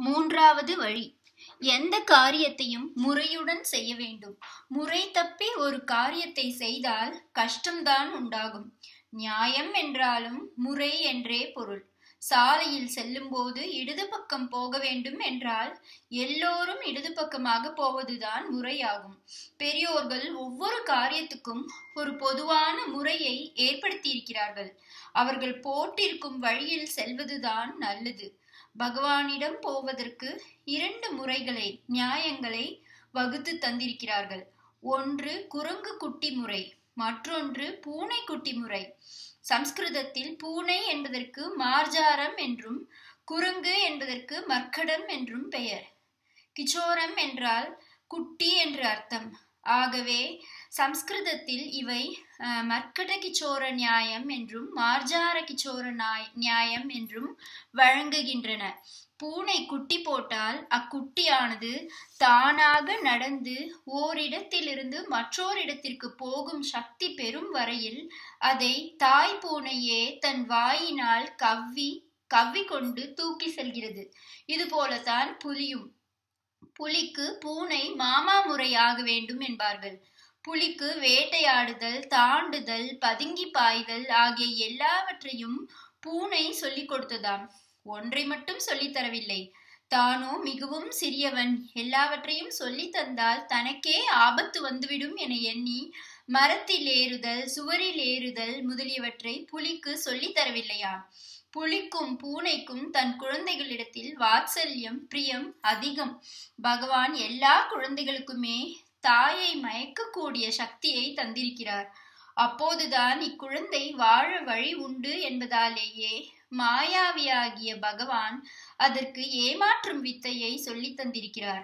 மூன்றாவது வழி எந்த காரியத்தையும் முறையுடன் செய்ய வேண்டும் முறை தப்பி ஒரு காரியத்தை செய்தால் கஷ்டம்தான் உண்டாகும் நியாயம் என்றாலும் முறை என்றே பொருள் சாலையில் செல்லும்போது இடது பக்கம் போக வேண்டும் என்றால் எல்லோரும் இடது பக்கமாக போவதுதான் முறையாகும் பெரியோர்கள் ஒவ்வொரு காரியத்துக்கும் ஒரு பொதுவான முறையை ஏற்படுத்தியிருக்கிறார்கள் அவர்கள் போட்டிருக்கும் வழியில் செல்வதுதான் நல்லது பகவானிடம் போவதற்கு இரண்டு முறைகளை நியாயங்களை வகுத்து தந்திருக்கிறார்கள் ஒன்று குரங்கு குட்டி முறை மற்றொன்று பூனை குட்டி முறை சம்ஸ்கிருதத்தில் பூனை என்பதற்கு மார்ஜாரம் என்றும் குரங்கு என்பதற்கு மர்க்கடம் என்றும் பெயர் கிச்சோரம் என்றால் குட்டி என்று அர்த்தம் ஆகவே சம்ஸ்கிருதத்தில் இவை மர்க்கட கிச்சோர நியாயம் என்றும் மார்ஜார கிச்சோர நியாயம் என்றும் வழங்குகின்றன பூனை குட்டி போட்டால் அக்குட்டியானது தானாக நடந்து ஓரிடத்திலிருந்து மற்றோரிடத்திற்கு போகும் சக்தி பெறும் வரையில் அதை தாய் பூனையே தன் வாயினால் கவ்வி கவ்வி கொண்டு தூக்கி செல்கிறது இது போலத்தான் புலியும் புலிக்கு பூனை மாமா முறையாக வேண்டும் என்பார்கள் புலிக்கு வேட்டையாடுதல் தாண்டுதல் பதுங்கி பாய்தல் ஆகிய எல்லாவற்றையும் பூனை சொல்லிக் கொடுத்ததாம் ஒன்றை மட்டும் சொல்லித் தரவில்லை தானோ மிகவும் சிறியவன் எல்லாவற்றையும் சொல்லி தந்தால் தனக்கே ஆபத்து வந்துவிடும் என எண்ணி மரத்தில் ஏறுதல் சுவரில் ஏறுதல் முதலியவற்றை புலிக்கு சொல்லித் தரவில்லையாம் புலிக்கும் பூனைக்கும் தன் குழந்தைகளிடத்தில் வாத்சல்யம் பிரியம் அதிகம் பகவான் எல்லா குழந்தைகளுக்குமே தாயை மயக்கக்கூடிய சக்தியை தந்திருக்கிறார் அப்போதுதான் இக்குழந்தை வாழ வழி உண்டு என்பதாலேயே மாயாவியாகிய பகவான் அதற்கு ஏமாற்றும் வித்தையை சொல்லி தந்திருக்கிறார்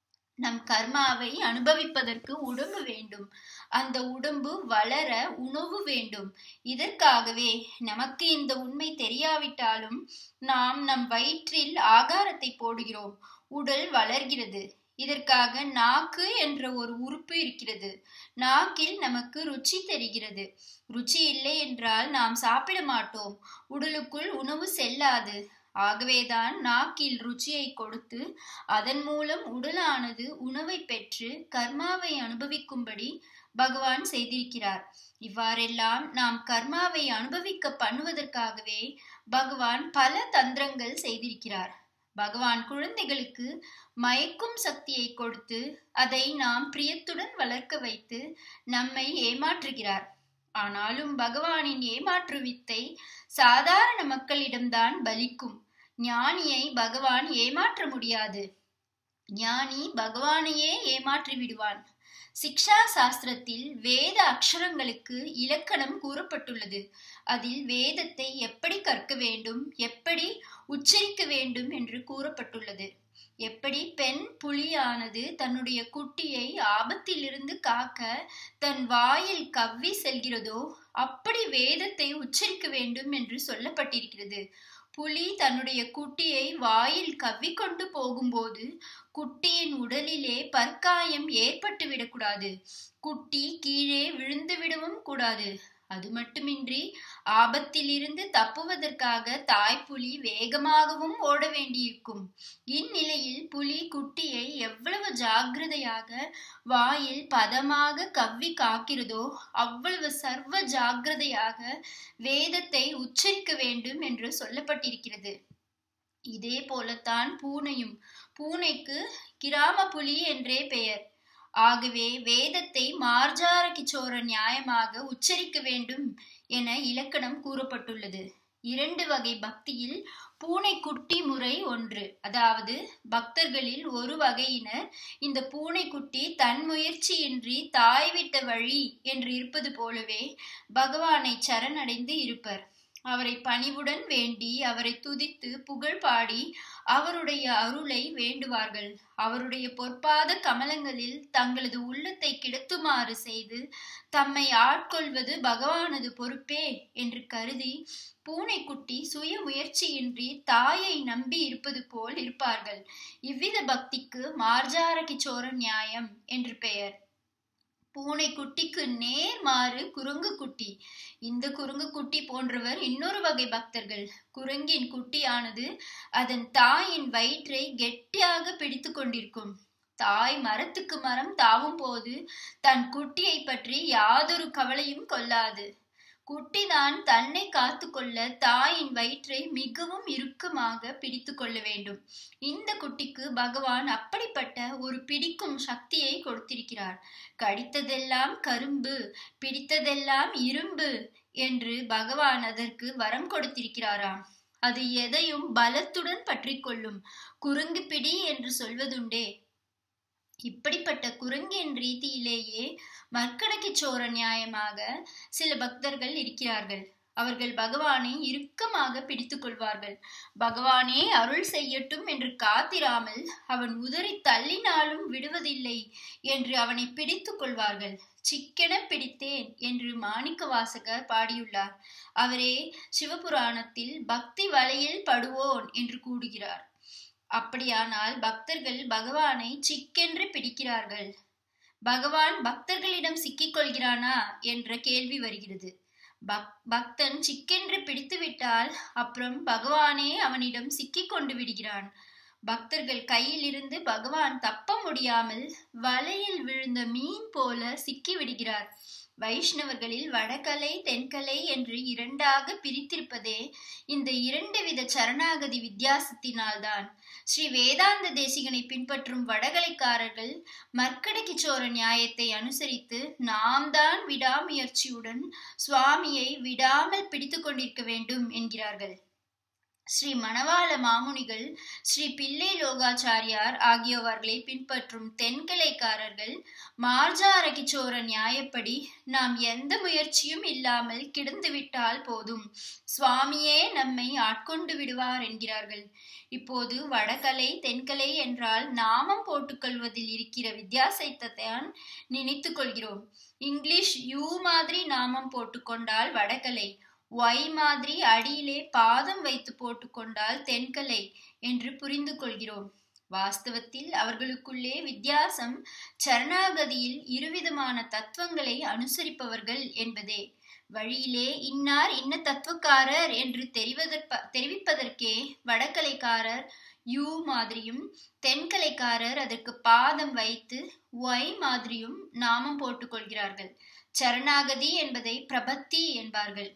நம் கர்மாவை அனுபவிப்பதற்கு உடம்பு வேண்டும் அந்த உடம்பு வளர உணவு வேண்டும் இதற்காகவே நமக்கு இந்த உண்மை தெரியாவிட்டாலும் நாம் நம் வயிற்றில் ஆகாரத்தை போடுகிறோம் உடல் வளர்கிறது இதற்காக நாக்கு என்ற ஒரு உறுப்பு இருக்கிறது நாக்கில் நமக்கு ருச்சி தெரிகிறது ருச்சி இல்லை என்றால் நாம் சாப்பிட மாட்டோம் உடலுக்குள் உணவு செல்லாது ஆகவேதான் நாக்கில் ருச்சியை கொடுத்து அதன் மூலம் உடலானது உணவை பெற்று கர்மாவை அனுபவிக்கும்படி பகவான் செய்திருக்கிறார் இவ்வாறெல்லாம் நாம் கர்மாவை அனுபவிக்க பண்ணுவதற்காகவே பகவான் பல தந்திரங்கள் செய்திருக்கிறார் பகவான் குழந்தைகளுக்கு மயக்கும் சக்தியை கொடுத்து அதை நாம் பிரியத்துடன் வளர்க்க வைத்து நம்மை ஏமாற்றுகிறார் ஆனாலும் பகவானின் ஏமாற்று வித்தை சாதாரண மக்களிடம்தான் பலிக்கும் ஞானியை பகவான் ஏமாற்ற முடியாது ஞானி பகவானையே ஏமாற்றி விடுவான் சிக்ஷா சாஸ்திரத்தில் வேத அக்ஷரங்களுக்கு இலக்கணம் கூறப்பட்டுள்ளது அதில் வேதத்தை எப்படி கற்க வேண்டும் எப்படி உச்சரிக்க வேண்டும் என்று கூறப்பட்டுள்ளது எப்படி பெண் புலியானது தன்னுடைய குட்டியை ஆபத்திலிருந்து காக்க தன் வாயில் கவ்வி செல்கிறதோ அப்படி வேதத்தை உச்சரிக்க வேண்டும் என்று சொல்லப்பட்டிருக்கிறது புலி தன்னுடைய குட்டியை வாயில் கவ்விக்கொண்டு போகும்போது குட்டியின் உடலிலே பற்காயம் ஏற்பட்டு விடக்கூடாது குட்டி கீழே விழுந்து விடவும் கூடாது அது மட்டுமின்றி ஆபத்திலிருந்து தப்புவதற்காக தாய்ப்புலி வேகமாகவும் ஓட வேண்டியிருக்கும் இந்நிலையில் புலி குட்டியை எவ்வளவு ஜாகிரதையாக வாயில் பதமாக கவ்வி காக்கிறதோ அவ்வளவு சர்வ ஜாகிரதையாக வேதத்தை உச்சரிக்க வேண்டும் என்று சொல்லப்பட்டிருக்கிறது இதே போலத்தான் பூனையும் பூனைக்கு கிராம புலி என்றே பெயர் ஆகவே வேதத்தை மார்ஜார கிச்சோர நியாயமாக உச்சரிக்க வேண்டும் என இலக்கணம் கூறப்பட்டுள்ளது இரண்டு வகை பக்தியில் பூனை குட்டி முறை ஒன்று அதாவது பக்தர்களில் ஒரு வகையினர் இந்த பூனைக்குட்டி தன் முயற்சியின்றி தாய் விட்ட வழி என்று இருப்பது போலவே பகவானை சரணடைந்து இருப்பர் அவரை பணிவுடன் வேண்டி அவரை துதித்து புகழ் பாடி அவருடைய அருளை வேண்டுவார்கள் அவருடைய பொற்பாத கமலங்களில் தங்களது உள்ளத்தை கிடத்துமாறு செய்து தம்மை ஆட்கொள்வது பகவானது பொறுப்பே என்று கருதி பூனைக்குட்டி சுய முயற்சியின்றி தாயை நம்பி இருப்பது போல் இருப்பார்கள் இவ்வித பக்திக்கு மார்ஜார கிச்சோர நியாயம் என்று பெயர் பூனை குட்டிக்கு நேர் மாறு குரங்கு குட்டி இந்த குரங்கு குட்டி போன்றவர் இன்னொரு வகை பக்தர்கள் குரங்கின் குட்டியானது அதன் தாயின் வயிற்றை கெட்டியாக பிடித்து கொண்டிருக்கும் தாய் மரத்துக்கு மரம் தாவும் போது தன் குட்டியை பற்றி யாதொரு கவலையும் கொள்ளாது குட்டிதான் தன்னை காத்து கொள்ள தாயின் வயிற்றை மிகவும் இறுக்கமாக பிடித்து கொள்ள வேண்டும் இந்த குட்டிக்கு பகவான் அப்படிப்பட்ட ஒரு பிடிக்கும் சக்தியை கொடுத்திருக்கிறார் கடித்ததெல்லாம் கரும்பு பிடித்ததெல்லாம் இரும்பு என்று பகவான் அதற்கு வரம் கொடுத்திருக்கிறாராம் அது எதையும் பலத்துடன் பற்றி கொள்ளும் குறுங்கு பிடி என்று சொல்வதுண்டே இப்படிப்பட்ட குரங்கின் ரீதியிலேயே மர்க்கடக்கி சோர நியாயமாக சில பக்தர்கள் இருக்கிறார்கள் அவர்கள் பகவானை இறுக்கமாக பிடித்துக் கொள்வார்கள் பகவானே அருள் செய்யட்டும் என்று காத்திராமல் அவன் உதறி தள்ளினாலும் விடுவதில்லை என்று அவனை பிடித்துக் கொள்வார்கள் சிக்கென பிடித்தேன் என்று மாணிக்க வாசகர் பாடியுள்ளார் அவரே சிவபுராணத்தில் பக்தி வலையில் படுவோன் என்று கூடுகிறார் அப்படியானால் பக்தர்கள் பகவானை சிக்கென்று பிடிக்கிறார்கள் பகவான் பக்தர்களிடம் சிக்கிக் கொள்கிறானா என்ற கேள்வி வருகிறது பக் பக்தன் சிக்கென்று பிடித்து விட்டால் அப்புறம் பகவானே அவனிடம் சிக்கிக் கொண்டு விடுகிறான் பக்தர்கள் கையில் இருந்து பகவான் தப்ப முடியாமல் வலையில் விழுந்த மீன் போல சிக்கி விடுகிறார் வைஷ்ணவர்களில் வடகலை தென்கலை என்று இரண்டாக பிரித்திருப்பதே இந்த இரண்டு வித சரணாகதி வித்தியாசத்தினால்தான் ஸ்ரீ வேதாந்த தேசிகனை பின்பற்றும் வடகலைக்காரர்கள் மர்க்கடக்கி சோர நியாயத்தை அனுசரித்து நாம் தான் விடாமுயற்சியுடன் சுவாமியை விடாமல் பிடித்து கொண்டிருக்க வேண்டும் என்கிறார்கள் ஸ்ரீ மணவாள மாமுனிகள் ஸ்ரீ பிள்ளை லோகாச்சாரியார் ஆகியவர்களை பின்பற்றும் தென்கலைக்காரர்கள் மார்ஜார கிச்சோர நியாயப்படி நாம் எந்த முயற்சியும் இல்லாமல் கிடந்துவிட்டால் போதும் சுவாமியே நம்மை ஆட்கொண்டு விடுவார் என்கிறார்கள் இப்போது வடகலை தென்கலை என்றால் நாமம் போட்டுக்கொள்வதில் இருக்கிற வித்தியாசத்தை தான் நினைத்து கொள்கிறோம் இங்கிலீஷ் யூ மாதிரி நாமம் போட்டுக்கொண்டால் வடகலை ஒய் மாதிரி அடியிலே பாதம் வைத்து போட்டுக்கொண்டால் தென்கலை என்று புரிந்து கொள்கிறோம் வாஸ்தவத்தில் அவர்களுக்குள்ளே வித்தியாசம் சரணாகதியில் இருவிதமான தத்துவங்களை அனுசரிப்பவர்கள் என்பதே வழியிலே இன்னார் இன்ன தத்துவக்காரர் என்று தெரிவதற்ப தெரிவிப்பதற்கே வடகலைக்காரர் யூ மாதிரியும் தென்கலைக்காரர் அதற்கு பாதம் வைத்து ஒய் மாதிரியும் நாமம் போட்டுக்கொள்கிறார்கள் சரணாகதி என்பதை பிரபத்தி என்பார்கள்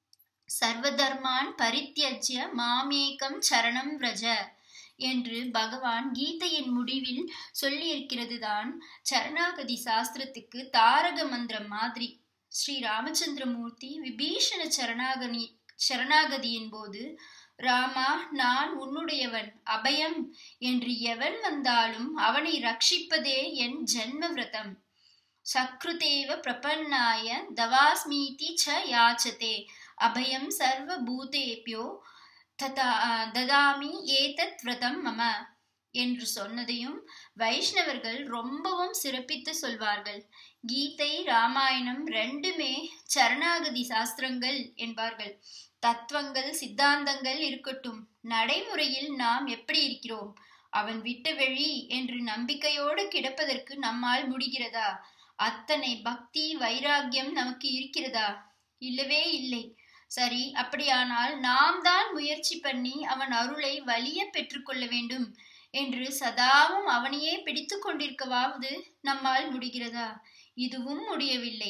சர்வதர்மான் பரித்தியஜ்ய மாமேகம் சரணம் விரஜ என்று பகவான் கீதையின் முடிவில் சொல்லியிருக்கிறது தான் சரணாகதி சாஸ்திரத்துக்கு தாரக மந்திரம் மாதிரி ஸ்ரீ ராமச்சந்திரமூர்த்தி விபீஷண சரணாகதி சரணாகதியின் போது ராமா நான் உன்னுடையவன் அபயம் என்று எவன் வந்தாலும் அவனை ரட்சிப்பதே என் ஜென்ம விரதம் சக்ருதேவ பிரபன்னாய தவாஸ்மீதி ச யாச்சதே அபயம் சர்வ பூதேபியோ ததா ததாமி ஏதத் விரதம் மம என்று சொன்னதையும் வைஷ்ணவர்கள் ரொம்பவும் சிறப்பித்து சொல்வார்கள் கீதை ராமாயணம் ரெண்டுமே சரணாகதி சாஸ்திரங்கள் என்பார்கள் தத்துவங்கள் சித்தாந்தங்கள் இருக்கட்டும் நடைமுறையில் நாம் எப்படி இருக்கிறோம் அவன் விட்ட வெளி என்று நம்பிக்கையோடு கிடப்பதற்கு நம்மால் முடிகிறதா அத்தனை பக்தி வைராக்கியம் நமக்கு இருக்கிறதா இல்லவே இல்லை சரி அப்படியானால் நாம் தான் முயற்சி பண்ணி அவன் அருளை வலிய பெற்றுக்கொள்ள வேண்டும் என்று சதாவும் அவனையே பிடித்து கொண்டிருக்கவாவது நம்மால் முடிகிறதா இதுவும் முடியவில்லை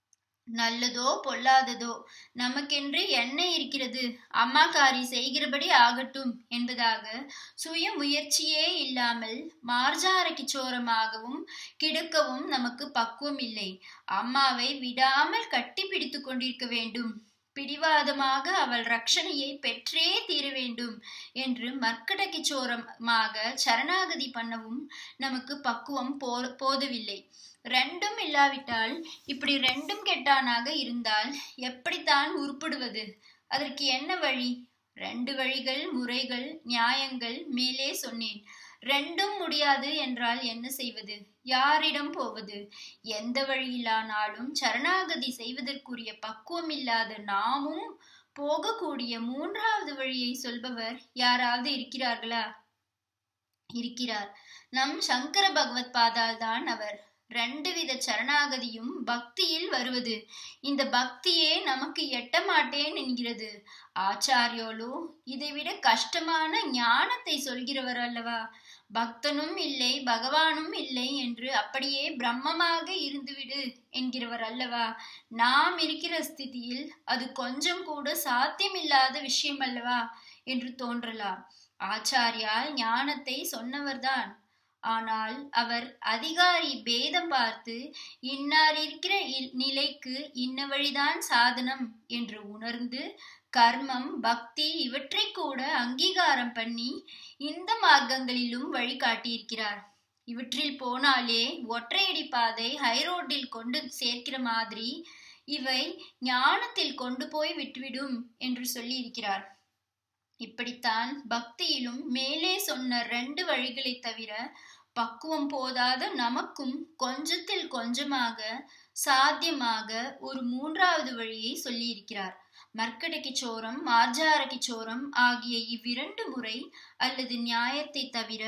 நல்லதோ பொல்லாததோ நமக்கென்று என்ன இருக்கிறது அம்மாக்காரி செய்கிறபடி ஆகட்டும் என்பதாக சுய முயற்சியே இல்லாமல் மார்ஜார கிச்சோரமாகவும் கிடக்கவும் நமக்கு பக்குவம் இல்லை அம்மாவை விடாமல் கட்டி பிடித்து கொண்டிருக்க வேண்டும் பிடிவாதமாக அவள் ரட்சணையை பெற்றே தீர வேண்டும் என்று மர்க்கடக்கிச்சோரமாக சரணாகதி பண்ணவும் நமக்கு பக்குவம் போ போதவில்லை ரெண்டும் இல்லாவிட்டால் இப்படி ரெண்டும் கெட்டானாக இருந்தால் எப்படித்தான் உருப்படுவது அதற்கு என்ன வழி ரெண்டு வழிகள் முறைகள் நியாயங்கள் மேலே சொன்னேன் ரெண்டும் முடியாது என்றால் என்ன செய்வது யாரிடம் போவது எந்த வழியிலானாலும் சரணாகதி செய்வதற்குரிய பக்குவம் இல்லாத நாமும் போகக்கூடிய மூன்றாவது வழியை சொல்பவர் யாராவது இருக்கிறார்களா இருக்கிறார் நம் சங்கர பகவத் பாதால் தான் அவர் ரெண்டு வித சரணாகதியும் பக்தியில் வருவது இந்த பக்தியே நமக்கு எட்ட மாட்டேன் என்கிறது ஆச்சாரியோலோ இதைவிட கஷ்டமான ஞானத்தை சொல்கிறவர் அல்லவா பக்தனும் இல்லை பகவானும் இல்லை என்று அப்படியே பிரம்மமாக இருந்துவிடு என்கிறவர் அல்லவா நாம் இருக்கிற ஸ்திதியில் அது கொஞ்சம் கூட சாத்தியமில்லாத விஷயம் அல்லவா என்று தோன்றலாம் ஆச்சாரியால் ஞானத்தை சொன்னவர்தான் ஆனால் அவர் அதிகாரி பேதம் பார்த்து இன்னார் இருக்கிற நிலைக்கு இன்ன வழிதான் சாதனம் என்று உணர்ந்து கர்மம் பக்தி இவற்றை கூட அங்கீகாரம் பண்ணி இந்த மார்க்கங்களிலும் வழிகாட்டியிருக்கிறார் இவற்றில் போனாலே ஒற்றையடி பாதை ஹைரோட்டில் கொண்டு சேர்க்கிற மாதிரி இவை ஞானத்தில் கொண்டு போய் விட்டுவிடும் என்று சொல்லியிருக்கிறார் இப்படித்தான் பக்தியிலும் மேலே சொன்ன ரெண்டு வழிகளை தவிர பக்குவம் போதாத நமக்கும் கொஞ்சத்தில் கொஞ்சமாக சாத்தியமாக ஒரு மூன்றாவது வழியை சொல்லியிருக்கிறார் மர்க்கடக்கி சோரம் மார்ஜாரகி சோரம் ஆகிய இவ்விரண்டு முறை அல்லது நியாயத்தை தவிர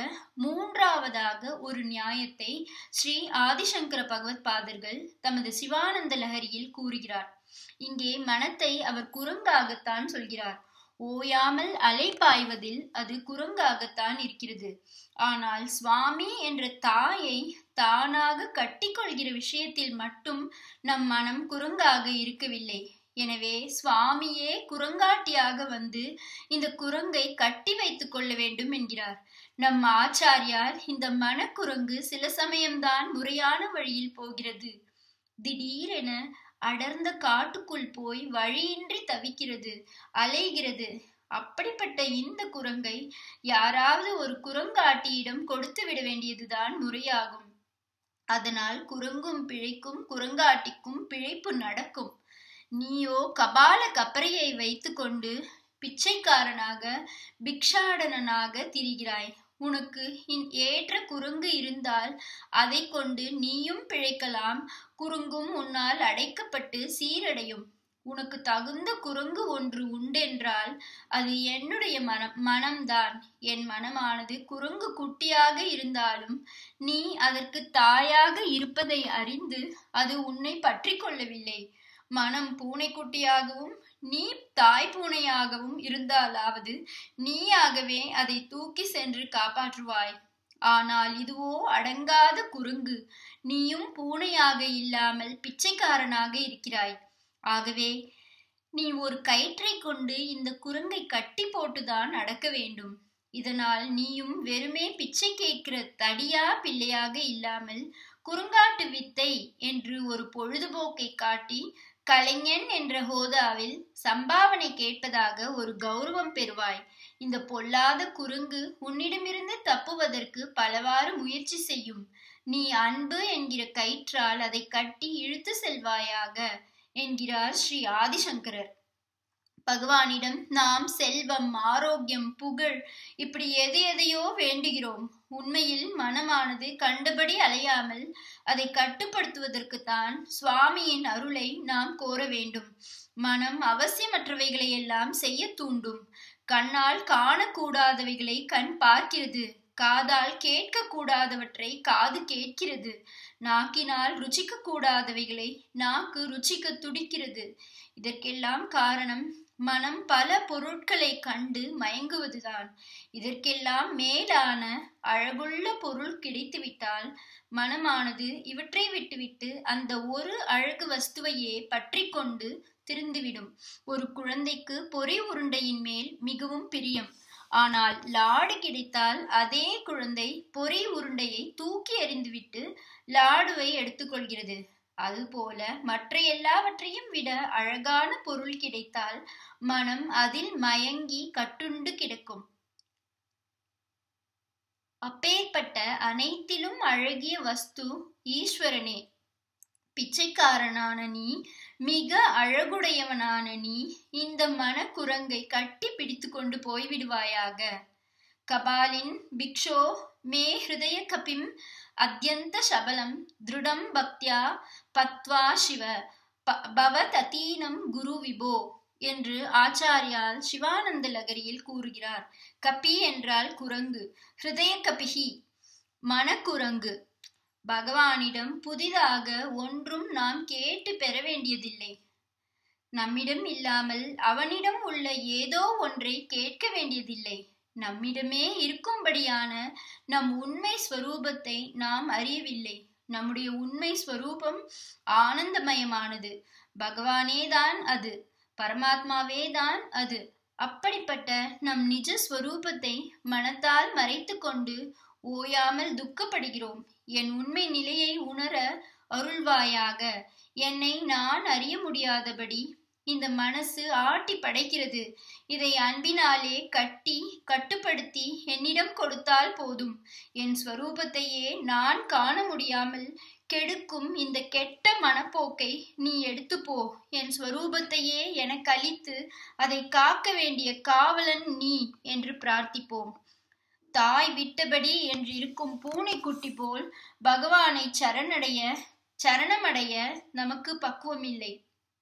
மூன்றாவதாக ஒரு நியாயத்தை ஸ்ரீ ஆதிசங்கர பகவத் பாதர்கள் தமது சிவானந்த லஹரியில் கூறுகிறார் இங்கே மனத்தை அவர் குரங்காகத்தான் சொல்கிறார் ஓயாமல் அலை பாய்வதில் அது குரங்காகத்தான் இருக்கிறது ஆனால் சுவாமி என்ற தாயை தானாக கட்டிக்கொள்கிற விஷயத்தில் மட்டும் நம் மனம் குரங்காக இருக்கவில்லை எனவே சுவாமியே குரங்காட்டியாக வந்து இந்த குரங்கை கட்டி வைத்துக் கொள்ள வேண்டும் என்கிறார் நம் ஆச்சாரியார் இந்த மனக்குரங்கு சில சமயம்தான் முறையான வழியில் போகிறது திடீரென அடர்ந்த காட்டுக்குள் போய் வழியின்றி தவிக்கிறது அலைகிறது அப்படிப்பட்ட இந்த குரங்கை யாராவது ஒரு குரங்காட்டியிடம் கொடுத்து விட வேண்டியதுதான் முறையாகும் அதனால் குரங்கும் பிழைக்கும் குரங்காட்டிக்கும் பிழைப்பு நடக்கும் நீயோ கபால கப்பரையை வைத்துக்கொண்டு பிச்சைக்காரனாக பிக்ஷாடனனாக திரிகிறாய் உனக்கு ஏற்ற குரங்கு இருந்தால் அதை கொண்டு நீயும் பிழைக்கலாம் குறுங்கும் உன்னால் அடைக்கப்பட்டு சீரடையும் உனக்கு தகுந்த குரங்கு ஒன்று உண்டென்றால் அது என்னுடைய மனம் மனம்தான் என் மனமானது குரங்கு குட்டியாக இருந்தாலும் நீ அதற்கு தாயாக இருப்பதை அறிந்து அது உன்னை பற்றி கொள்ளவில்லை மனம் பூனைக்குட்டியாகவும் நீ தாய் பூனையாகவும் இருந்தாலாவது நீயாகவே அதை தூக்கி சென்று காப்பாற்றுவாய் ஆனால் இதுவோ அடங்காத குறுங்கு நீயும் பூனையாக இல்லாமல் பிச்சைக்காரனாக இருக்கிறாய் ஆகவே நீ ஒரு கயிற்றை கொண்டு இந்த குரங்கை கட்டி போட்டுதான் அடக்க வேண்டும் இதனால் நீயும் வெறுமே பிச்சை கேட்கிற தடியா பிள்ளையாக இல்லாமல் குறுங்காட்டு வித்தை என்று ஒரு பொழுதுபோக்கை காட்டி கலைஞன் என்ற ஹோதாவில் சம்பாவனை கேட்பதாக ஒரு கௌரவம் பெறுவாய் இந்த பொல்லாத குறுங்கு உன்னிடமிருந்து தப்புவதற்கு பலவாறு முயற்சி செய்யும் நீ அன்பு என்கிற கயிற்றால் அதை கட்டி இழுத்து செல்வாயாக என்கிறார் ஸ்ரீ ஆதிசங்கரர் பகவானிடம் நாம் செல்வம் ஆரோக்கியம் புகழ் இப்படி எது எதையோ வேண்டுகிறோம் உண்மையில் மனமானது கண்டபடி அலையாமல் அதை கட்டுப்படுத்துவதற்குத்தான் சுவாமியின் அருளை நாம் கோர வேண்டும் மனம் அவசியமற்றவைகளை எல்லாம் செய்ய தூண்டும் கண்ணால் காணக்கூடாதவைகளை கண் பார்க்கிறது காதால் கேட்க கூடாதவற்றை காது கேட்கிறது நாக்கினால் ருச்சிக்க கூடாதவைகளை நாக்கு ருச்சிக்க துடிக்கிறது இதற்கெல்லாம் காரணம் மனம் பல பொருட்களை கண்டு மயங்குவதுதான் இதற்கெல்லாம் மேலான அழகுள்ள பொருள் கிடைத்துவிட்டால் மனமானது இவற்றை விட்டுவிட்டு அந்த ஒரு அழகு வஸ்துவையே பற்றி கொண்டு திருந்துவிடும் ஒரு குழந்தைக்கு பொறி உருண்டையின் மேல் மிகவும் பிரியம் ஆனால் லாடு கிடைத்தால் அதே குழந்தை பொறி உருண்டையை தூக்கி எறிந்துவிட்டு லாடுவை எடுத்துக்கொள்கிறது அதுபோல மற்ற எல்லாவற்றையும் விட அழகான பொருள் கிடைத்தால் மனம் அதில் மயங்கி கட்டுண்டு கிடக்கும் அப்பேற்பட்ட அனைத்திலும் அழகிய வஸ்து ஈஸ்வரனே பிச்சைக்காரனான நீ மிக அழகுடையவனான நீ இந்த மனக்குரங்கை கட்டி பிடித்து கொண்டு போய்விடுவாயாக கபாலின் பிக்ஷோ மே ஹிருதய கபிம் அத்தியந்த சபலம் திருடம் பக்தியா பத்வா சிவ பவததீனம் குரு விபோ என்று ஆச்சாரியால் சிவானந்த லகரியில் கூறுகிறார் கபி என்றால் குரங்கு ஹிருதய கபிகி மனக்குரங்கு பகவானிடம் புதிதாக ஒன்றும் நாம் கேட்டு பெற வேண்டியதில்லை நம்மிடம் இல்லாமல் அவனிடம் உள்ள ஏதோ ஒன்றை கேட்க வேண்டியதில்லை நம்மிடமே இருக்கும்படியான நம் உண்மை ஸ்வரூபத்தை நாம் அறியவில்லை நம்முடைய உண்மை ஸ்வரூபம் ஆனந்தமயமானது பகவானேதான் அது பரமாத்மாவே தான் அது அப்படிப்பட்ட நம் நிஜ ஸ்வரூபத்தை மனத்தால் மறைத்து கொண்டு ஓயாமல் துக்கப்படுகிறோம் என் உண்மை நிலையை உணர அருள்வாயாக என்னை நான் அறிய முடியாதபடி இந்த மனசு ஆட்டி படைக்கிறது இதை அன்பினாலே கட்டி கட்டுப்படுத்தி என்னிடம் கொடுத்தால் போதும் என் ஸ்வரூபத்தையே நான் காண முடியாமல் கெடுக்கும் இந்த கெட்ட மனப்போக்கை நீ எடுத்து போ என் ஸ்வரூபத்தையே எனக்கு அளித்து அதை காக்க வேண்டிய காவலன் நீ என்று பிரார்த்திப்போம் தாய் விட்டபடி என்று இருக்கும் பூனைக்குட்டி போல் பகவானை சரணடைய சரணமடைய நமக்கு பக்குவமில்லை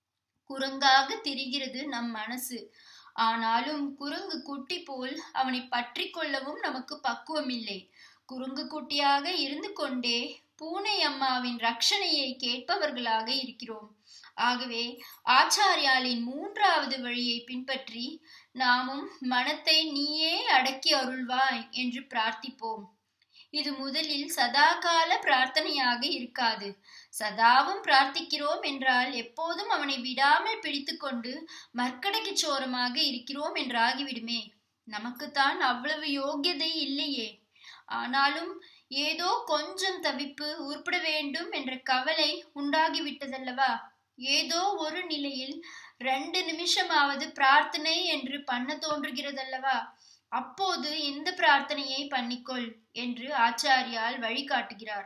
குரங்காக திரிகிறது நம் மனசு ஆனாலும் குரங்கு குட்டி போல் அவனை பற்றி கொள்ளவும் நமக்கு பக்குவமில்லை குரங்கு குட்டியாக இருந்து கொண்டே பூனை அம்மாவின் ரட்சணையை கேட்பவர்களாக இருக்கிறோம் ஆகவே ஆச்சாரியாலின் மூன்றாவது வழியை பின்பற்றி நாமும் மனத்தை நீயே அடக்கி அருள்வாய் என்று பிரார்த்திப்போம் இது முதலில் சதாகால பிரார்த்தனையாக இருக்காது சதாவும் பிரார்த்திக்கிறோம் என்றால் எப்போதும் அவனை விடாமல் பிடித்துக்கொண்டு மர்க்கடைக்கு சோரமாக இருக்கிறோம் என்றாகிவிடுமே நமக்குத்தான் அவ்வளவு யோகியதை இல்லையே ஆனாலும் ஏதோ கொஞ்சம் தவிப்பு உருப்பட வேண்டும் என்ற கவலை உண்டாகிவிட்டதல்லவா ஏதோ ஒரு நிலையில் ரெண்டு நிமிஷமாவது பிரார்த்தனை என்று பண்ண தோன்றுகிறதல்லவா அப்போது இந்த பிரார்த்தனையை பண்ணிக்கொள் என்று ஆச்சாரியால் வழிகாட்டுகிறார்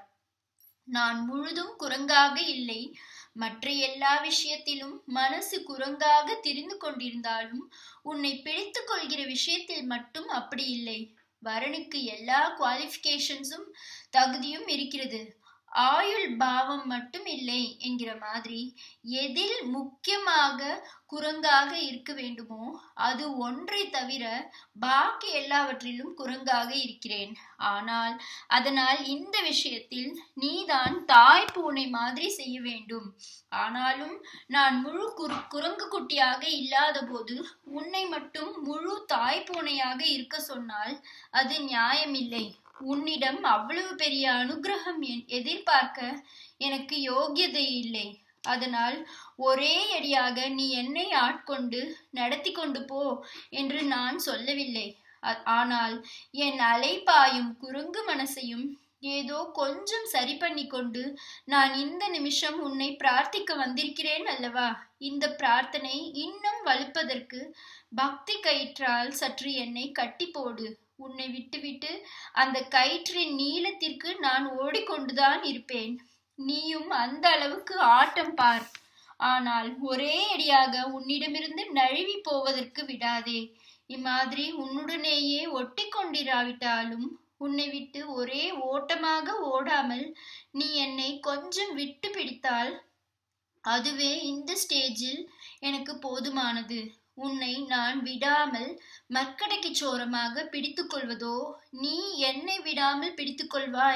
நான் முழுதும் குரங்காக இல்லை மற்ற எல்லா விஷயத்திலும் மனசு குரங்காக திரிந்து கொண்டிருந்தாலும் உன்னை பிடித்துக் கொள்கிற விஷயத்தில் மட்டும் அப்படி இல்லை வரனுக்கு எல்லா குவாலிஃபிகேஷன்ஸும் தகுதியும் இருக்கிறது ஆயுள் பாவம் மட்டும் இல்லை என்கிற மாதிரி எதில் முக்கியமாக குரங்காக இருக்க வேண்டுமோ அது ஒன்றை தவிர பாக்கி எல்லாவற்றிலும் குரங்காக இருக்கிறேன் ஆனால் அதனால் இந்த விஷயத்தில் நீதான் தாய் பூனை மாதிரி செய்ய வேண்டும் ஆனாலும் நான் முழு குரு குரங்கு குட்டியாக இல்லாத போது உன்னை மட்டும் முழு தாய் பூனையாக இருக்க சொன்னால் அது நியாயமில்லை உன்னிடம் அவ்வளவு பெரிய அனுகிரகம் எதிர்பார்க்க எனக்கு யோகியதை இல்லை அதனால் ஒரே அடியாக நீ என்னை ஆட்கொண்டு நடத்தி கொண்டு போ என்று நான் சொல்லவில்லை ஆனால் என் அலைப்பாயும் குறுங்கு மனசையும் ஏதோ கொஞ்சம் சரி பண்ணி கொண்டு நான் இந்த நிமிஷம் உன்னை பிரார்த்திக்க வந்திருக்கிறேன் அல்லவா இந்த பிரார்த்தனை இன்னும் வலுப்பதற்கு பக்தி கயிற்றால் சற்று என்னை கட்டி போடு உன்னை விட்டுவிட்டு அந்த கயிற்றின் நீளத்திற்கு நான் ஓடிக்கொண்டுதான் இருப்பேன் நீயும் அந்த அளவுக்கு ஆட்டம் பார் ஆனால் ஒரே அடியாக உன்னிடமிருந்து நழுவி போவதற்கு விடாதே இம்மாதிரி உன்னுடனேயே ஒட்டி கொண்டிராவிட்டாலும் உன்னை விட்டு ஒரே ஓட்டமாக ஓடாமல் நீ என்னை கொஞ்சம் விட்டு பிடித்தால் அதுவே இந்த ஸ்டேஜில் எனக்கு போதுமானது உன்னை நான் விடாமல் மர்க்கடைக்கு சோரமாக பிடித்து கொள்வதோ நீ என்னை விடாமல் பிடித்து கொள்வாய்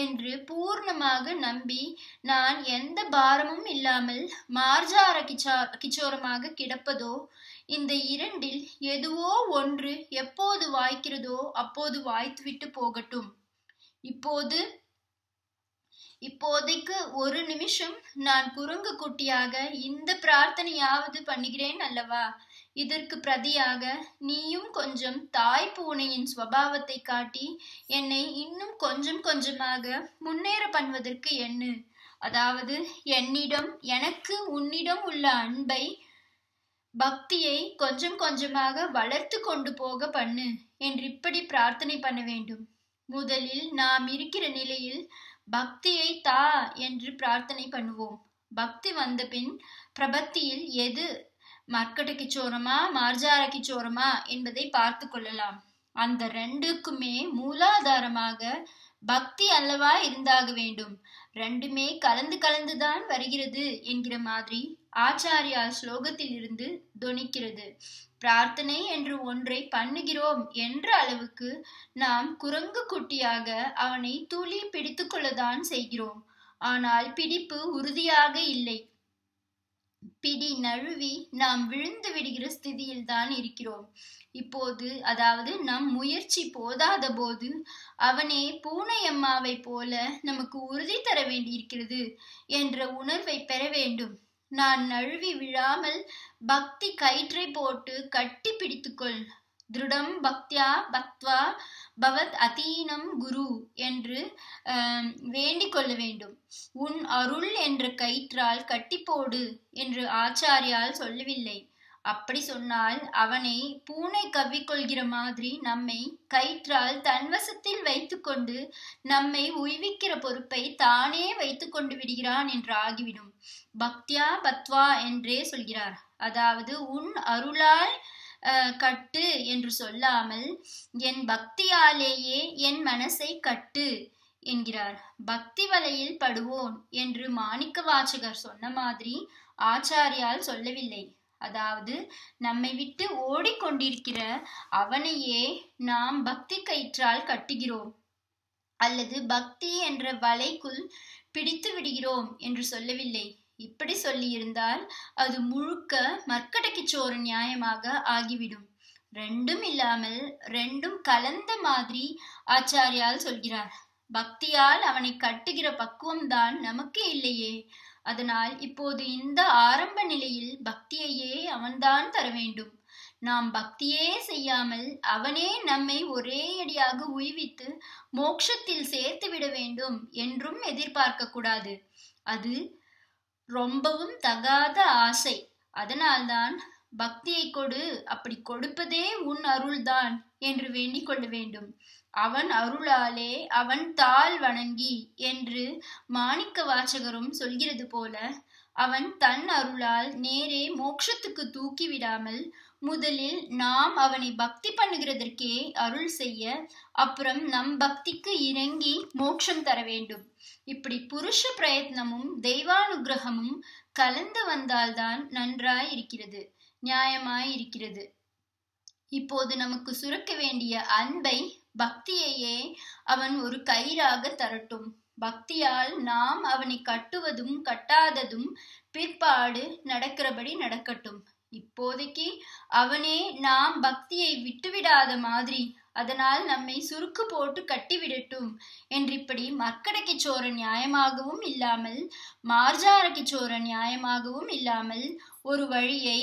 என்று பூர்ணமாக நம்பி நான் எந்த பாரமும் இல்லாமல் மார்ஜார கிச்சா கிச்சோரமாக கிடப்பதோ இந்த இரண்டில் எதுவோ ஒன்று எப்போது வாய்க்கிறதோ அப்போது வாய்த்துவிட்டு போகட்டும் இப்போது இப்போதைக்கு ஒரு நிமிஷம் நான் குரங்கு குட்டியாக இந்த பிரார்த்தனையாவது பண்ணுகிறேன் அல்லவா இதற்கு பிரதியாக நீயும் கொஞ்சம் தாய் பூனையின் ஸ்வபாவத்தை காட்டி என்னை இன்னும் கொஞ்சம் கொஞ்சமாக முன்னேற பண்ணுவதற்கு எண்ணு அதாவது என்னிடம் எனக்கு உன்னிடம் உள்ள அன்பை பக்தியை கொஞ்சம் கொஞ்சமாக வளர்த்து கொண்டு போக பண்ணு என்று இப்படி பிரார்த்தனை பண்ண வேண்டும் முதலில் நாம் இருக்கிற நிலையில் பக்தியை தா என்று பிரார்த்தனை பண்ணுவோம் பக்தி வந்த பின் பிரபத்தியில் எது மர்க்கட்டுக்கு சோரமா மார்ஜாரக்கு சோரமா என்பதை பார்த்து கொள்ளலாம் அந்த ரெண்டுக்குமே மூலாதாரமாக பக்தி அல்லவா இருந்தாக வேண்டும் ரெண்டுமே கலந்து கலந்துதான் வருகிறது என்கிற மாதிரி ஆச்சாரியா ஸ்லோகத்தில் இருந்து தொனிக்கிறது பிரார்த்தனை என்று ஒன்றை பண்ணுகிறோம் என்ற அளவுக்கு நாம் குரங்கு குட்டியாக அவனை துளி பிடித்து கொள்ளதான் செய்கிறோம் ஆனால் பிடிப்பு உறுதியாக இல்லை பிடி நழுவி நாம் விழுந்து விடுகிற ஸ்திதியில் தான் இருக்கிறோம் இப்போது அதாவது நம் முயற்சி போதாத போது அவனே பூனை அம்மாவை போல நமக்கு உறுதி தர வேண்டியிருக்கிறது என்ற உணர்வை பெற வேண்டும் நான் நழுவி விழாமல் பக்தி கயிற்றை போட்டு கட்டி பிடித்துக்கொள் திருடம் பக்தியா பக்த்வா பவத் அதீனம் குரு என்று வேண்டிக் கொள்ள வேண்டும் உன் அருள் என்ற கயிற்றால் கட்டி போடு என்று ஆச்சாரியால் சொல்லவில்லை அப்படி சொன்னால் அவனை பூனை கவ்விக்கொள்கிற மாதிரி நம்மை கயிற்றால் தன்வசத்தில் வைத்துக்கொண்டு நம்மை உய்விக்கிற பொறுப்பை தானே வைத்து கொண்டு விடுகிறான் என்று ஆகிவிடும் பக்தியா பத்வா என்றே சொல்கிறார் அதாவது உன் அருளால் கட்டு என்று சொல்லாமல் என் பக்தியாலேயே என் மனசை கட்டு என்கிறார் பக்தி வலையில் படுவோன் என்று மாணிக்க வாசகர் சொன்ன மாதிரி ஆச்சாரியால் சொல்லவில்லை அதாவது நம்மை விட்டு ஓடிக்கொண்டிருக்கிற அவனையே நாம் பக்தி கயிற்றால் கட்டுகிறோம் அல்லது பக்தி என்ற வலைக்குள் பிடித்து விடுகிறோம் என்று சொல்லவில்லை இப்படி சொல்லியிருந்தால் அது முழுக்க மர்க்கடக்கிச்சோறு நியாயமாக ஆகிவிடும் ரெண்டும் இல்லாமல் ரெண்டும் கலந்த மாதிரி ஆச்சாரியால் சொல்கிறார் பக்தியால் அவனை கட்டுகிற பக்குவம்தான் நமக்கு இல்லையே அதனால் இப்போது இந்த ஆரம்ப நிலையில் பக்தியையே அவன்தான் தர வேண்டும் நாம் பக்தியே செய்யாமல் அவனே நம்மை ஒரே அடியாக உய்வித்து மோட்சத்தில் சேர்த்து விட வேண்டும் என்றும் எதிர்பார்க்க கூடாது அது ரொம்பவும் தகாத ஆசை அதனால்தான் பக்தியை கொடு அப்படி கொடுப்பதே உன் அருள்தான் என்று வேண்டிக் கொள்ள வேண்டும் அவன் அருளாலே அவன் தாள் வணங்கி என்று மாணிக்க வாசகரும் சொல்கிறது போல அவன் தன் அருளால் நேரே மோட்சத்துக்கு தூக்கி விடாமல் முதலில் நாம் அவனை பக்தி பண்ணுகிறதற்கே அருள் செய்ய அப்புறம் நம் பக்திக்கு இறங்கி மோட்சம் தர வேண்டும் இப்படி புருஷ பிரயத்னமும் தெய்வானுகிரகமும் கலந்து வந்தால்தான் நன்றாய் இருக்கிறது நியாயமாய் இருக்கிறது இப்போது நமக்கு சுரக்க வேண்டிய அன்பை பக்தியையே அவன் ஒரு கயிறாக தரட்டும் பக்தியால் நாம் அவனை கட்டுவதும் கட்டாததும் பிற்பாடு நடக்கிறபடி நடக்கட்டும் இப்போதைக்கு அவனே நாம் பக்தியை விட்டுவிடாத மாதிரி அதனால் நம்மை சுருக்கு போட்டு கட்டிவிடட்டும் என்று இப்படி மர்க்கடைக்கு சோர நியாயமாகவும் இல்லாமல் மார்ஜாரக்கு சோர நியாயமாகவும் இல்லாமல் ஒரு வழியை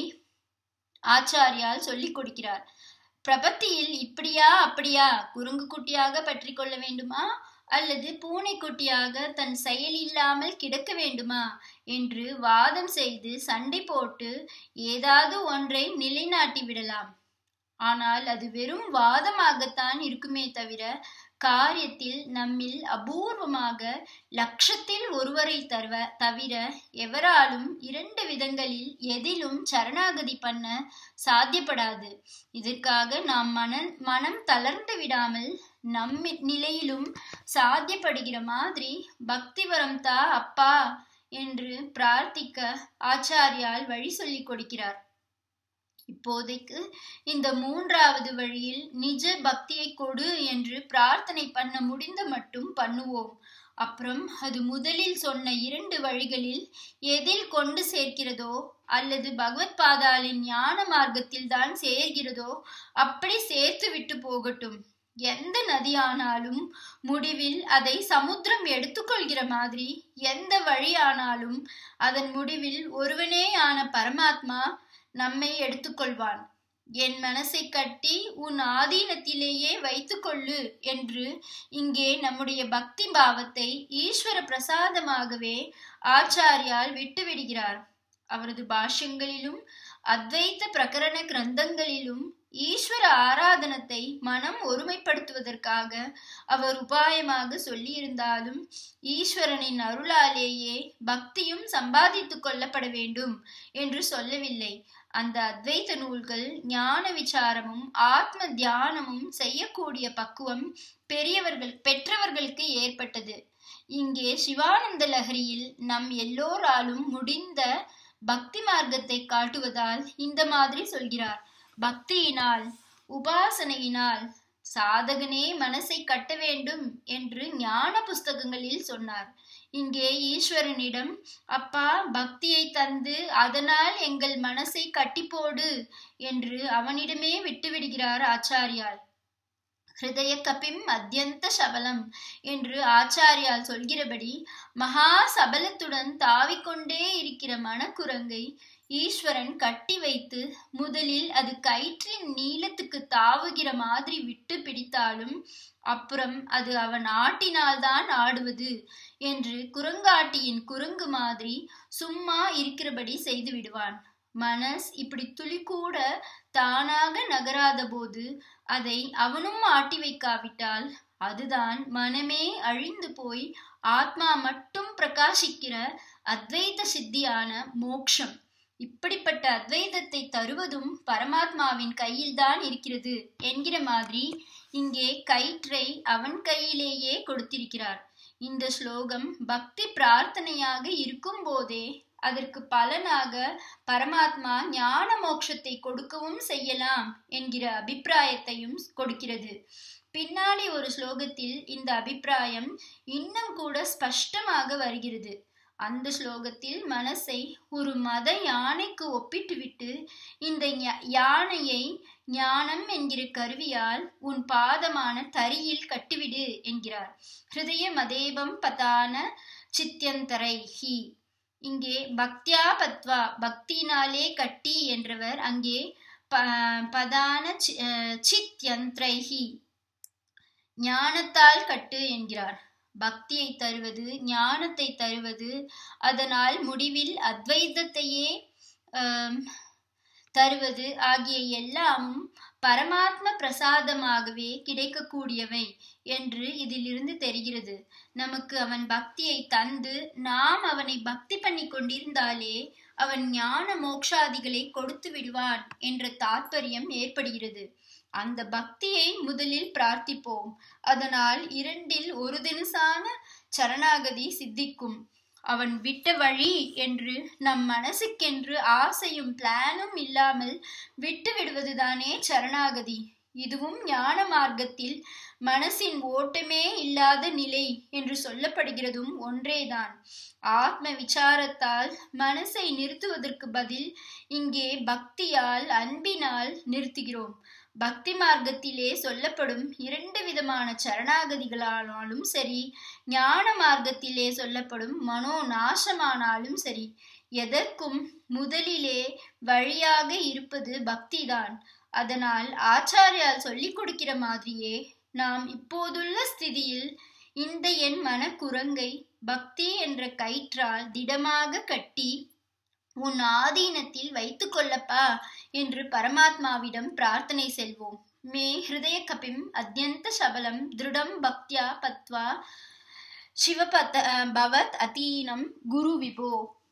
ஆச்சாரியால் சொல்லிக் கொடுக்கிறார் பிரபத்தியில் இப்படியா அப்படியா குறுங்கு குட்டியாக பற்றி கொள்ள வேண்டுமா அல்லது பூனைக்குட்டியாக தன் செயல் இல்லாமல் கிடக்க வேண்டுமா என்று வாதம் செய்து சண்டை போட்டு ஏதாவது ஒன்றை நிலைநாட்டி விடலாம் ஆனால் அது வெறும் வாதமாகத்தான் இருக்குமே தவிர காரியத்தில் நம்மில் அபூர்வமாக லட்சத்தில் ஒருவரை தருவ தவிர எவராலும் இரண்டு விதங்களில் எதிலும் சரணாகதி பண்ண சாத்தியப்படாது இதற்காக நாம் மன மனம் தளர்ந்து விடாமல் நம் நிலையிலும் சாத்தியப்படுகிற மாதிரி பக்தி வரம் தா அப்பா என்று பிரார்த்திக்க ஆச்சாரியால் வழி சொல்லிக் கொடுக்கிறார் இப்போதைக்கு இந்த மூன்றாவது வழியில் நிஜ பக்தியை கொடு என்று பிரார்த்தனை பண்ண முடிந்த மட்டும் பண்ணுவோம் அப்புறம் அது முதலில் சொன்ன இரண்டு வழிகளில் எதில் கொண்டு சேர்க்கிறதோ அல்லது பகவத் பாதாலின் ஞான மார்க்கத்தில் தான் சேர்கிறதோ அப்படி சேர்த்து விட்டு போகட்டும் எந்த நதியானாலும் முடிவில் அதை சமுத்திரம் எடுத்துக்கொள்கிற மாதிரி எந்த வழியானாலும் அதன் முடிவில் ஒருவனே ஆன பரமாத்மா நம்மை எடுத்துக்கொள்வான் என் மனசை கட்டி உன் ஆதீனத்திலேயே வைத்துக்கொள்ளு என்று இங்கே நம்முடைய பக்தி பாவத்தை ஈஸ்வர பிரசாதமாகவே ஆச்சாரியால் விட்டுவிடுகிறார் அவரது பாஷ்யங்களிலும் அத்வைத்த பிரகரண கிரந்தங்களிலும் ஈஸ்வர ஆராதனத்தை மனம் ஒருமைப்படுத்துவதற்காக அவர் உபாயமாக சொல்லியிருந்தாலும் ஈஸ்வரனின் அருளாலேயே பக்தியும் சம்பாதித்து கொள்ளப்பட வேண்டும் என்று சொல்லவில்லை அந்த அத்வைத நூல்கள் ஞான விசாரமும் ஆத்ம தியானமும் செய்யக்கூடிய பக்குவம் பெரியவர்கள் பெற்றவர்களுக்கு ஏற்பட்டது இங்கே சிவானந்த லஹரியில் நம் எல்லோராலும் முடிந்த பக்தி மார்க்கத்தை காட்டுவதால் இந்த மாதிரி சொல்கிறார் பக்தியினால் உபாசனையினால் சாதகனே மனசை கட்ட வேண்டும் என்று ஞான புஸ்தகங்களில் சொன்னார் இங்கே ஈஸ்வரனிடம் அப்பா பக்தியை தந்து அதனால் எங்கள் மனசை கட்டிப்போடு என்று அவனிடமே விட்டுவிடுகிறார் ஆச்சாரியால் ஹிருதய கபிம் அத்தியந்த சபலம் என்று ஆச்சாரியால் சொல்கிறபடி மகா சபலத்துடன் தாவிக்கொண்டே இருக்கிற மனக்குரங்கை ஈஸ்வரன் கட்டி வைத்து முதலில் அது கயிற்றின் நீளத்துக்கு தாவுகிற மாதிரி விட்டு பிடித்தாலும் அப்புறம் அது அவன் ஆட்டினால்தான் ஆடுவது என்று குரங்காட்டியின் குரங்கு மாதிரி சும்மா இருக்கிறபடி செய்து விடுவான் மனஸ் இப்படி துளி கூட தானாக நகராத போது அதை அவனும் ஆட்டி வைக்காவிட்டால் அதுதான் மனமே அழிந்து போய் ஆத்மா மட்டும் பிரகாசிக்கிற அத்வைத சித்தியான மோக்ஷம் இப்படிப்பட்ட அத்வைதத்தை தருவதும் பரமாத்மாவின் கையில்தான் இருக்கிறது என்கிற மாதிரி இங்கே கயிற்றை அவன் கையிலேயே கொடுத்திருக்கிறார் இந்த ஸ்லோகம் பக்தி பிரார்த்தனையாக இருக்கும் போதே அதற்கு பலனாக பரமாத்மா ஞான மோட்சத்தை கொடுக்கவும் செய்யலாம் என்கிற அபிப்பிராயத்தையும் கொடுக்கிறது பின்னாடி ஒரு ஸ்லோகத்தில் இந்த அபிப்பிராயம் இன்னும் கூட ஸ்பஷ்டமாக வருகிறது அந்த ஸ்லோகத்தில் மனசை ஒரு மத யானைக்கு ஒப்பிட்டுவிட்டு இந்த யானையை ஞானம் என்கிற கருவியால் உன் பாதமான தரியில் கட்டிவிடு என்கிறார் ஹிருதய மதேபம் பதான சித்தியந்தரை ஹி இங்கே பக்தியா பத்வா பக்தினாலே கட்டி என்றவர் அங்கே ப பதான சித்யந்திரைஹி ஞானத்தால் கட்டு என்கிறார் பக்தியை தருவது ஞானத்தை தருவது அதனால் முடிவில் அத்வைதத்தையே தருவது ஆகிய எல்லாமும் பரமாத்ம பிரசாதமாகவே கிடைக்கக்கூடியவை என்று இதிலிருந்து தெரிகிறது நமக்கு அவன் பக்தியை தந்து நாம் அவனை பக்தி பண்ணி கொண்டிருந்தாலே அவன் ஞான மோக்ஷாதிகளை கொடுத்து விடுவான் என்ற தாற்பயம் ஏற்படுகிறது அந்த பக்தியை முதலில் பிரார்த்திப்போம் அதனால் இரண்டில் ஒரு தினசான சரணாகதி சித்திக்கும் அவன் விட்ட வழி என்று நம் மனசுக்கென்று ஆசையும் பிளானும் இல்லாமல் விட்டு விடுவதுதானே சரணாகதி இதுவும் ஞான மார்க்கத்தில் மனசின் ஓட்டமே இல்லாத நிலை என்று சொல்லப்படுகிறதும் ஒன்றேதான் ஆத்ம விசாரத்தால் மனசை நிறுத்துவதற்கு பதில் இங்கே பக்தியால் அன்பினால் நிறுத்துகிறோம் பக்தி மார்க்கத்திலே சொல்லப்படும் இரண்டு விதமான சரணாகதிகளானாலும் சரி ஞான மார்க்கத்திலே சொல்லப்படும் மனோ நாசமானாலும் சரி எதற்கும் முதலிலே வழியாக இருப்பது பக்திதான் அதனால் ஆச்சாரியால் சொல்லிக் கொடுக்கிற மாதிரியே நாம் இப்போதுள்ள ஸ்திதியில் இந்த என் மனக்குரங்கை பக்தி என்ற கயிற்றால் திடமாக கட்டி உன் ஆதீனத்தில் வைத்து கொள்ளப்பா என்று பரமாத்மாவிடம் பிரார்த்தனை செல்வோம் மே ஹிருதய கபிம் அத்தியந்த சபலம் திருடம் பக்தியா பத்வா சிவபத பவத் அதீனம் குரு விபோ